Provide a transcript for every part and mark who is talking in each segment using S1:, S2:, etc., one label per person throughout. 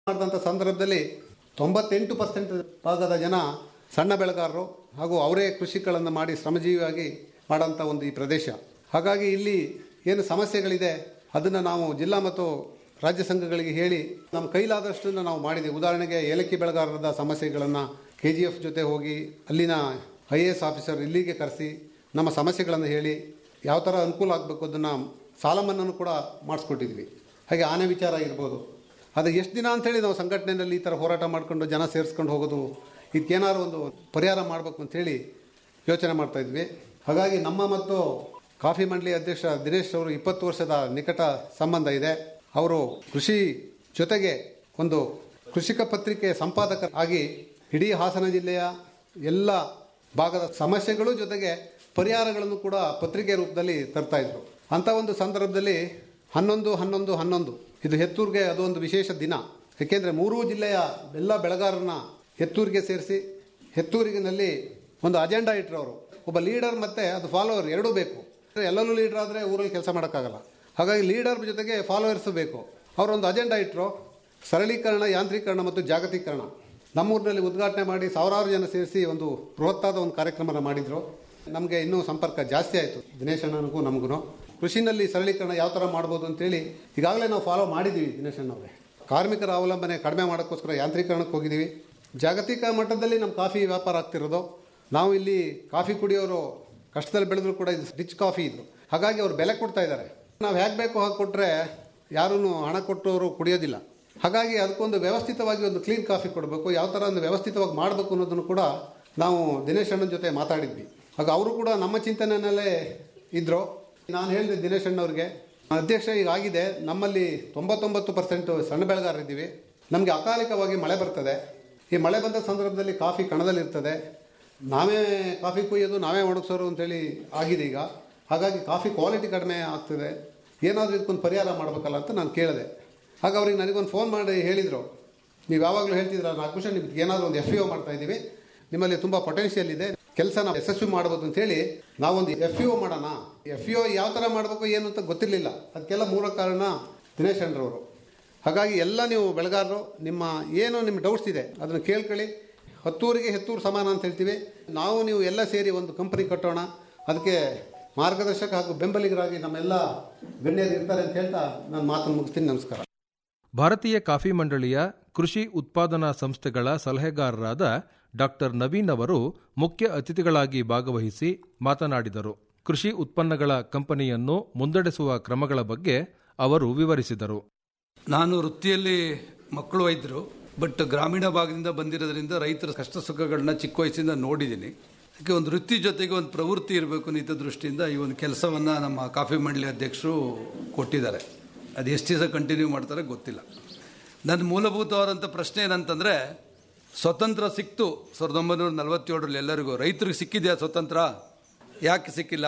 S1: ಮಾಡಿದಂಥ ಸಂದರ್ಭದಲ್ಲಿ ತೊಂಬತ್ತೆಂಟು ಪರ್ಸೆಂಟ್ ಭಾಗದ ಜನ ಸಣ್ಣ ಬೆಳೆಗಾರರು ಹಾಗೂ ಅವರೇ ಕೃಷಿಗಳನ್ನು ಮಾಡಿ ಶ್ರಮಜೀವಿಯಾಗಿ ಮಾಡೋಂಥ ಒಂದು ಈ ಪ್ರದೇಶ ಹಾಗಾಗಿ ಇಲ್ಲಿ ಏನು ಸಮಸ್ಯೆಗಳಿದೆ ಅದನ್ನು ನಾವು ಜಿಲ್ಲಾ ಮತ್ತು ರಾಜ್ಯ ಸಂಘಗಳಿಗೆ ಹೇಳಿ ನಮ್ಮ ಕೈಲಾದಷ್ಟನ್ನು ನಾವು ಮಾಡಿದ್ದೀವಿ ಉದಾಹರಣೆಗೆ ಏಲಕ್ಕಿ ಬೆಳೆಗಾರರದ ಸಮಸ್ಯೆಗಳನ್ನು ಕೆ ಜಿ ಎಫ್ ಜೊತೆ ಹೋಗಿ ಅಲ್ಲಿನ ಐ ಎ ಎಸ್ ಆಫೀಸರ್ ಇಲ್ಲಿಗೆ ಕರೆಸಿ ನಮ್ಮ ಸಮಸ್ಯೆಗಳನ್ನು ಹೇಳಿ ಯಾವ ಥರ ಅನುಕೂಲ ಆಗಬೇಕು ಅದನ್ನು ಸಾಲ ಮನ್ನಾನು ಕೂಡ ಮಾಡಿಸ್ಕೊಟ್ಟಿದ್ವಿ ಹಾಗೆ ಆನೆ ವಿಚಾರ ಇರ್ಬೋದು ಅದು ಎಷ್ಟು ದಿನ ಅಂತೇಳಿ ನಾವು ಸಂಘಟನೆಯಲ್ಲಿ ಈ ಥರ ಹೋರಾಟ ಮಾಡಿಕೊಂಡು ಜನ ಸೇರಿಸ್ಕೊಂಡು ಹೋಗೋದು ಇದಕ್ಕೇನಾದ್ರು ಒಂದು ಪರಿಹಾರ ಮಾಡಬೇಕು ಅಂತೇಳಿ ಯೋಚನೆ ಮಾಡ್ತಾ ಇದ್ವಿ ಹಾಗಾಗಿ ನಮ್ಮ ಮತ್ತು ಕಾಫಿ ಮಂಡಳಿ ಅಧ್ಯಕ್ಷ ದಿನೇಶ್ ಅವರು ಇಪ್ಪತ್ತು ವರ್ಷದ ನಿಕಟ ಸಂಬಂಧ ಇದೆ ಅವರು ಕೃಷಿ ಜೊತೆಗೆ ಒಂದು ಕೃಷಿಕ ಪತ್ರಿಕೆ ಸಂಪಾದಕರಾಗಿ ಇಡೀ ಹಾಸನ ಜಿಲ್ಲೆಯ ಎಲ್ಲ ಭಾಗದ ಸಮಸ್ಯೆಗಳು ಜೊತೆಗೆ ಪರಿಹಾರಗಳನ್ನು ಕೂಡ ಪತ್ರಿಕೆ ರೂಪದಲ್ಲಿ ತರ್ತಾ ಇದ್ರು ಅಂತ ಒಂದು ಸಂದರ್ಭದಲ್ಲಿ ಹನ್ನೊಂದು ಹನ್ನೊಂದು ಹನ್ನೊಂದು ಇದು ಹೆತ್ತೂರಿಗೆ ಅದೊಂದು ವಿಶೇಷ ದಿನ ಏಕೆಂದರೆ ಮೂರೂ ಜಿಲ್ಲೆಯ ಎಲ್ಲ ಬೆಳೆಗಾರರನ್ನ ಹೆತ್ತೂರಿಗೆ ಸೇರಿಸಿ ಹೆತ್ತೂರಿನಲ್ಲಿ ಒಂದು ಅಜೆಂಡಾ ಇಟ್ಟರು ಅವರು ಒಬ್ಬ ಲೀಡರ್ ಮತ್ತೆ ಅದು ಫಾಲೋವರ್ ಎರಡೂ ಬೇಕು ಎಲ್ಲರೂ ಲೀಡರ್ ಆದರೆ ಊರಲ್ಲಿ ಕೆಲಸ ಮಾಡೋಕ್ಕಾಗಲ್ಲ ಹಾಗಾಗಿ ಲೀಡರ್ ಜೊತೆಗೆ ಫಾಲೋವರ್ಸ್ ಬೇಕು ಅವರೊಂದು ಅಜೆಂಡಾ ಇಟ್ಟರು ಸರಳೀಕರಣ ಯಾಂತ್ರೀಕರಣ ಮತ್ತು ಜಾಗತೀಕರಣ ನಮ್ಮೂರಿನಲ್ಲಿ ಉದ್ಘಾಟನೆ ಮಾಡಿ ಸಾವಿರಾರು ಜನ ಸೇರಿಸಿ ಒಂದು ಬೃಹತ್ತಾದ ಒಂದು ಕಾರ್ಯಕ್ರಮನ ಮಾಡಿದ್ರು ನಮಗೆ ಇನ್ನೂ ಸಂಪರ್ಕ ಜಾಸ್ತಿ ಆಯಿತು ದಿನೇಶ್ ಅಣ್ಣನಿಗೂ ನಮಗೂ ಕೃಷಿನಲ್ಲಿ ಸರಳೀಕರಣ ಯಾವ ಥರ ಮಾಡ್ಬೋದು ಅಂತೇಳಿ ಈಗಾಗಲೇ ನಾವು ಫಾಲೋ ಮಾಡಿದ್ದೀವಿ ದಿನೇಶ್ ಅಣ್ಣವ್ರೆ ಕಾರ್ಮಿಕರ ಅವಲಂಬನೆ ಕಡಿಮೆ ಮಾಡೋಕ್ಕೋಸ್ಕರ ಯಾಂತ್ರೀಕರಣಕ್ಕೆ ಹೋಗಿದ್ದೀವಿ ಜಾಗತಿಕ ಮಟ್ಟದಲ್ಲಿ ನಮ್ಮ ಕಾಫಿ ವ್ಯಾಪಾರ ಆಗ್ತಿರೋದು ನಾವು ಇಲ್ಲಿ ಕಾಫಿ ಕುಡಿಯೋರು ಕಷ್ಟದಲ್ಲಿ ಬೆಳೆದ್ರು ಕೂಡ ಇದು ರಿಚ್ ಕಾಫಿ ಇದು ಹಾಗಾಗಿ ಅವ್ರು ಬೆಲೆ ಕೊಡ್ತಾ ಇದ್ದಾರೆ ನಾವು ಹೇಗೆ ಬೇಕು ಹಾಗೆ ಕೊಟ್ಟರೆ ಯಾರೂ ಹಣ ಕೊಟ್ಟವರು ಕುಡಿಯೋದಿಲ್ಲ ಹಾಗಾಗಿ ಅದಕ್ಕೊಂದು ವ್ಯವಸ್ಥಿತವಾಗಿ ಒಂದು ಕ್ಲೀನ್ ಕಾಫಿ ಕೊಡಬೇಕು ಯಾವ ಥರ ಒಂದು ವ್ಯವಸ್ಥಿತವಾಗಿ ಮಾಡಬೇಕು ಅನ್ನೋದನ್ನು ಕೂಡ ನಾವು ದಿನೇಶ್ ಅಣ್ಣನ ಜೊತೆ ಮಾತಾಡಿದ್ವಿ ಆಗ ಅವರು ಕೂಡ ನಮ್ಮ ಚಿಂತನೆಯಲ್ಲೇ ಇದ್ದರು ನಾನು ಹೇಳಿದೆ ದಿನೇಶ್ ಅಣ್ಣವ್ರಿಗೆ ಅಧ್ಯಕ್ಷ ಈಗ ಆಗಿದೆ ನಮ್ಮಲ್ಲಿ ತೊಂಬತ್ತೊಂಬತ್ತು ಪರ್ಸೆಂಟ್ ಸಣ್ಣ ಬೆಳೆಗಾರರಿದ್ದೀವಿ ನಮಗೆ ಅಕಾಲಿಕವಾಗಿ ಮಳೆ ಬರ್ತದೆ ಈ ಮಳೆ ಬಂದ ಸಂದರ್ಭದಲ್ಲಿ ಕಾಫಿ ಕಣದಲ್ಲಿರ್ತದೆ ನಾವೇ ಕಾಫಿ ಕುಯ್ಯೋದು ನಾವೇ ಒಣಗಿಸೋರು ಅಂತೇಳಿ ಆಗಿದೆ ಈಗ ಹಾಗಾಗಿ ಕಾಫಿ ಕ್ವಾಲಿಟಿ ಕಡಿಮೆ ಆಗ್ತದೆ ಏನಾದರೂ ಇದಕ್ಕೊಂದು ಪರಿಹಾರ ಮಾಡಬೇಕಲ್ಲ ಅಂತ ನಾನು ಕೇಳಿದೆ ಆಗ ಅವ್ರಿಗೆ ನನಗೊಂದು ಫೋನ್ ಮಾಡಿ ಹೇಳಿದರು ನೀವು ಯಾವಾಗಲೂ ಹೇಳ್ತಿದ್ರ ನಾಲ್ಕು ವರ್ಷ ನಿಮ್ಗೆ ಏನಾದರೂ ಒಂದು ಎಫ್ ಇ ಒ ಮಾಡ್ತಾ ಇದ್ದೀವಿ ನಿಮ್ಮಲ್ಲಿ ತುಂಬ ಪೊಟೆನ್ಷಿಯಲ್ ಇದೆ ಕೆಲಸನ ಯಶಸ್ವಿ ಮಾಡ್ಬೋದು ಅಂತೇಳಿ ನಾವೊಂದು ಎಫ್ ಇ ಒ ಮಾಡೋಣ ಎಫ್ ಇ ಒ ಯಾವ ಥರ ಮಾಡಬೇಕು ಏನು ಅಂತ ಗೊತ್ತಿರಲಿಲ್ಲ ಅದಕ್ಕೆಲ್ಲ ಮೂಲ ಕಾರಣ ದಿನೇಶ್ ಅಣ್ಣರವರು ಹಾಗಾಗಿ ಎಲ್ಲ ನೀವು ಬೆಳೆಗಾರರು ನಿಮ್ಮ ಏನು ನಿಮ್ಮ ಡೌಟ್ಸ್ ಇದೆ ಅದನ್ನು ಕೇಳ್ಕೊಳ್ಳಿ ಹತ್ತೂರಿಗೆ ಹೆತ್ತೂರು ಸಮಾನ ಅಂತ ಹೇಳ್ತೀವಿ ನಾವು ನೀವು ಎಲ್ಲ ಸೇರಿ ಒಂದು ಕಂಪನಿ ಕಟ್ಟೋಣ ಅದಕ್ಕೆ ಮಾರ್ಗದರ್ಶಕ ಹಾಗೂ ಬೆಂಬಲಿಗರಾಗಿ ನಮ್ಮೆಲ್ಲ ಗಣ್ಯರು ಇರ್ತಾರೆ ಅಂತ ಹೇಳ್ತಾ ನಾನು ಮಾತನ್ನು ಮುಗಿಸ್ತೀನಿ ನಮಸ್ಕಾರ
S2: ಭಾರತೀಯ ಕಾಫಿ ಮಂಡಳಿಯ ಕೃಷಿ ಉತ್ಪಾದನಾ ಸಂಸ್ಥೆಗಳ ಸಲಹೆಗಾರರಾದ ಡಾಕ್ಟರ್ ನವೀನ್ ಅವರು ಮುಖ್ಯ ಅತಿಥಿಗಳಾಗಿ ಭಾಗವಹಿಸಿ ಮಾತನಾಡಿದರು ಕೃಷಿ ಉತ್ಪನ್ನಗಳ ಕಂಪನಿಯನ್ನು ಮುನ್ನಡೆಸುವ ಕ್ರಮಗಳ ಬಗ್ಗೆ ಅವರು ವಿವರಿಸಿದರು
S3: ನಾನು ವೃತ್ತಿಯಲ್ಲಿ ಮಕ್ಕಳು ವೈದ್ಯರು ಬಟ್ ಗ್ರಾಮೀಣ ಭಾಗದಿಂದ ಬಂದಿರೋದ್ರಿಂದ ರೈತರ ಕಷ್ಟ ಸುಖಗಳನ್ನ ಚಿಕ್ಕ ವಯಸ್ಸಿಂದ ನೋಡಿದ್ದೀನಿ ಅದಕ್ಕೆ ಒಂದು ವೃತ್ತಿ ಜೊತೆಗೆ ಒಂದು ಪ್ರವೃತ್ತಿ ಇರಬೇಕು ನಿಂತ ದೃಷ್ಟಿಯಿಂದ ಈ ಒಂದು ಕೆಲಸವನ್ನು ನಮ್ಮ ಕಾಫಿ ಮಂಡಳಿ ಅಧ್ಯಕ್ಷರು ಕೊಟ್ಟಿದ್ದಾರೆ ಅದು ಎಷ್ಟು ದಿವಸ ಕಂಟಿನ್ಯೂ ಮಾಡ್ತಾರೆ ಗೊತ್ತಿಲ್ಲ ನನ್ನ ಮೂಲಭೂತವಾದಂಥ ಪ್ರಶ್ನೆ ಏನಂತಂದರೆ ಸ್ವತಂತ್ರ ಸಿಕ್ತು ಸಾವಿರದ ಒಂಬೈನೂರ ನಲವತ್ತೇಳರಲ್ಲಿ ಎಲ್ಲರಿಗೂ ರೈತರಿಗೆ ಸಿಕ್ಕಿದೆಯಾ ಸ್ವತಂತ್ರ ಯಾಕೆ ಸಿಕ್ಕಿಲ್ಲ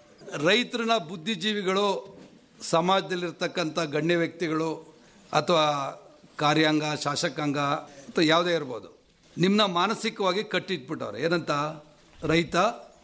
S3: ರೈತರನ್ನ ಬುದ್ಧಿಜೀವಿಗಳು ಸಮಾಜದಲ್ಲಿರ್ತಕ್ಕಂಥ ಗಣ್ಯ ವ್ಯಕ್ತಿಗಳು ಅಥವಾ ಕಾರ್ಯಾಂಗ ಶಾಸಕಾಂಗ ಅಥವಾ ಯಾವುದೇ ಇರ್ಬೋದು ನಿಮ್ಮನ್ನ ಮಾನಸಿಕವಾಗಿ ಕಟ್ಟಿಟ್ಬಿಟ್ಟವ್ರೆ ಏನಂತ ರೈತ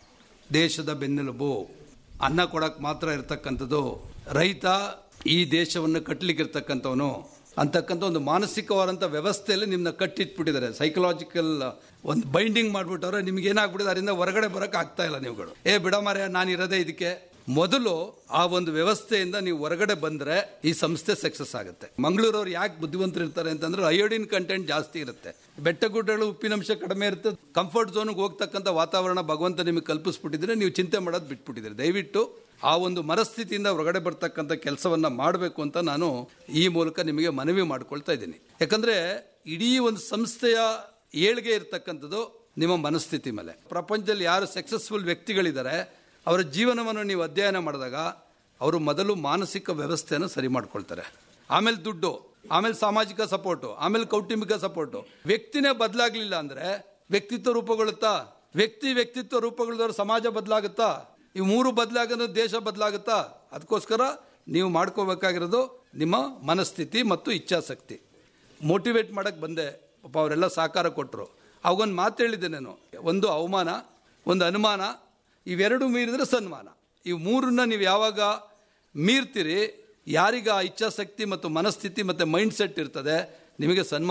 S3: ದೇಶದ ಬೆನ್ನೆಲುಬು ಅನ್ನ ಕೊಡಕ್ಕೆ ಮಾತ್ರ ಇರ್ತಕ್ಕಂಥದ್ದು ರೈತ ಈ ದೇಶವನ್ನು ಕಟ್ಟಲಿಕ್ಕಿರ್ತಕ್ಕಂಥವನು ಅಂತಕ್ಕಂಥ ಒಂದು ಮಾನಸಿಕವಾದಂಥ ವ್ಯವಸ್ಥೆಯಲ್ಲಿ ನಿಮ್ಮನ್ನ ಕಟ್ಟಿಟ್ಬಿಟ್ಟಿದ್ದಾರೆ ಸೈಕಲಾಜಿಕಲ್ ಒಂದು ಬೈಂಡಿಂಗ್ ಮಾಡಿಬಿಟ್ಟವ್ರೆ ನಿಮ್ಗೆ ಏನಾಗ್ಬಿಟ್ಟಿದೆ ಅದರಿಂದ ಹೊರಗಡೆ ಬರೋಕೆ ಆಗ್ತಾ ಇಲ್ಲ ನೀವುಗಳು ಏ ಬಿಡ ಮಾರ್ಯ ನಾನು ಇರೋದೇ ಇದಕ್ಕೆ ಮೊದಲು ಆ ಒಂದು ವ್ಯವಸ್ಥೆಯಿಂದ ನೀವು ಹೊರಗಡೆ ಬಂದ್ರೆ ಈ ಸಂಸ್ಥೆ ಸಕ್ಸಸ್ ಆಗುತ್ತೆ ಮಂಗಳೂರವ್ರು ಯಾಕೆ ಬುದ್ಧಿವಂತರು ಇರ್ತಾರೆ ಅಂತಂದ್ರೆ ಅಯೋಡಿನ್ ಕಂಟೆಂಟ್ ಜಾಸ್ತಿ ಇರುತ್ತೆ ಬೆಟ್ಟಗುಡ್ಡಗಳು ಉಪ್ಪಿನಂಶ ಕಡಿಮೆ ಇರುತ್ತೆ ಕಂಫರ್ಟ್ ಝೋನ್ಗೆ ಹೋಗ್ತಕ್ಕಂಥ ವಾತಾವರಣ ಭಗವಂತ ನಿಮಗೆ ಕಲ್ಪಿಸ್ಬಿಟ್ಟಿದ್ರೆ ನೀವು ಚಿಂತೆ ಮಾಡೋದು ಬಿಟ್ಬಿಟ್ಟಿದ್ದೀರಿ ದಯವಿಟ್ಟು ಆ ಒಂದು ಮನಸ್ಥಿತಿಯಿಂದ ಹೊರಗಡೆ ಬರ್ತಕ್ಕಂಥ ಕೆಲಸವನ್ನ ಮಾಡಬೇಕು ಅಂತ ನಾನು ಈ ಮೂಲಕ ನಿಮಗೆ ಮನವಿ ಮಾಡ್ಕೊಳ್ತಾ ಇದ್ದೀನಿ ಯಾಕಂದ್ರೆ ಇಡೀ ಒಂದು ಸಂಸ್ಥೆಯ ಏಳ್ಗೆ ಇರ್ತಕ್ಕಂಥದ್ದು ನಿಮ್ಮ ಮನಸ್ಥಿತಿ ಮೇಲೆ ಪ್ರಪಂಚದಲ್ಲಿ ಯಾರು ಸಕ್ಸಸ್ಫುಲ್ ವ್ಯಕ್ತಿಗಳಿದ್ದಾರೆ ಅವರ ಜೀವನವನ್ನು ನೀವು ಅಧ್ಯಯನ ಮಾಡಿದಾಗ ಅವರು ಮೊದಲು ಮಾನಸಿಕ ವ್ಯವಸ್ಥೆಯನ್ನು ಸರಿ ಮಾಡ್ಕೊಳ್ತಾರೆ ಆಮೇಲೆ ದುಡ್ಡು ಆಮೇಲೆ ಸಾಮಾಜಿಕ ಸಪೋರ್ಟು ಆಮೇಲೆ ಕೌಟುಂಬಿಕ ಸಪೋರ್ಟು ವ್ಯಕ್ತಿನೇ ಬದಲಾಗ್ಲಿಲ್ಲ ಅಂದ್ರೆ ವ್ಯಕ್ತಿತ್ವ ರೂಪುಗೊಳ್ಳುತ್ತಾ ವ್ಯಕ್ತಿ ವ್ಯಕ್ತಿತ್ವ ರೂಪುಗೊಳ್ದವ್ರ ಸಮಾಜ ಬದಲಾಗುತ್ತಾ ಈ ಮೂರು ಬದಲಾಗೋದು ದೇಶ ಬದಲಾಗುತ್ತಾ ಅದಕ್ಕೋಸ್ಕರ ನೀವು ಮಾಡ್ಕೋಬೇಕಾಗಿರೋದು ನಿಮ್ಮ ಮನಸ್ಥಿತಿ ಮತ್ತು ಇಚ್ಛಾಶಕ್ತಿ ಮೋಟಿವೇಟ್ ಮಾಡಕ್ಕೆ ಬಂದೆ ಪಾಪ ಅವರೆಲ್ಲ ಸಹಕಾರ ಕೊಟ್ಟರು ಅವಾಗೊಂದು ಮಾತು ಹೇಳಿದ್ದೆ ನಾನು ಒಂದು ಅವಮಾನ ಒಂದು ಅನುಮಾನ ಇವೆರಡು ಮೀರಿದ್ರೆ ಸನ್ಮಾನ ಇವು ಮೂರನ್ನ ನೀವು ಯಾವಾಗ ಮೀರ್ತೀರಿ ಯಾರಿಗ ಆ ಇಚ್ಛಾಶಕ್ತಿ ಮತ್ತು ಮನಸ್ಥಿತಿ ಮತ್ತು ಮೈಂಡ್ ಸೆಟ್ ಇರ್ತದೆ ನಿಮಗೆ ಸನ್ಮಾನ